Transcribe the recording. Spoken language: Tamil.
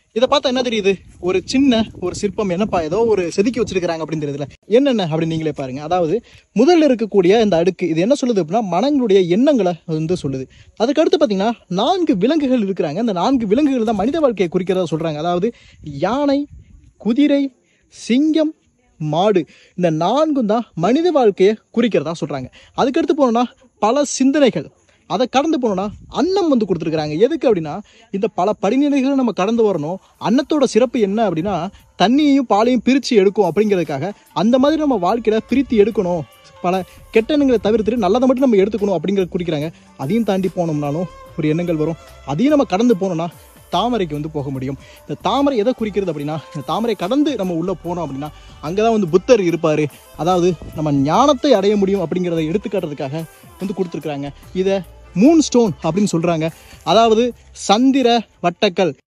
இதை பார்த்தா என்ன தெரியுது ஒரு சின்ன ஒரு சிற்பம் என்னப்பா ஏதோ ஒரு செதுக்கி வச்சிருக்கிறாங்க அப்படின்னு தெரியுதுல என்னென்ன அப்படின்னு நீங்களே பாருங்க அதாவது முதல்ல இருக்கக்கூடிய இந்த அடுக்கு இது என்ன சொல்லுது அப்படின்னா மனங்களுடைய எண்ணங்களை வந்து சொல்லுது அதுக்கு அடுத்து பார்த்தீங்கன்னா நான்கு விலங்குகள் இருக்கிறாங்க இந்த நான்கு விலங்குகள் தான் மனித வாழ்க்கையை குறிக்கிறதா சொல்றாங்க அதாவது யானை குதிரை சிங்கம் மாடு இந்த நான்கும் தான் மனித வாழ்க்கையை குறிக்கிறதா சொல்றாங்க அதுக்கடுத்து போனோம்னா பல சிந்தனைகள் அதை கடந்து போனோம்னா அன்னம் வந்து கொடுத்துருக்குறாங்க எதுக்கு அப்படின்னா இந்த பல படிநிலைகளை நம்ம கடந்து வரணும் அன்னத்தோட சிறப்பு என்ன அப்படின்னா தண்ணியையும் பாலையும் பிரித்து எடுக்கும் அப்படிங்கிறதுக்காக அந்த மாதிரி நம்ம வாழ்க்கையில பிரித்து எடுக்கணும் பல கெட்ட எண்ணங்களை தவிர்த்துட்டு நல்லதை மட்டும் நம்ம எடுத்துக்கணும் அப்படிங்கிறத குறிக்கிறாங்க அதையும் தாண்டி போனோம்னாலும் ஒரு எண்ணங்கள் வரும் அதையும் நம்ம கடந்து போனோம்னா தாமரைக்கு வந்து போக முடியும் இந்த தாமரை எதை குறிக்கிறது அப்படின்னா இந்த தாமரை கடந்து நம்ம உள்ளே போனோம் அப்படின்னா அங்கே தான் வந்து புத்தர் இருப்பார் அதாவது நம்ம ஞானத்தை அடைய முடியும் அப்படிங்கிறத எடுத்துக்காட்டுறதுக்காக வந்து கொடுத்துருக்குறாங்க இதை மூன் ஸ்டோன் அப்படின்னு சொல்கிறாங்க அதாவது சந்திர வட்டக்கல்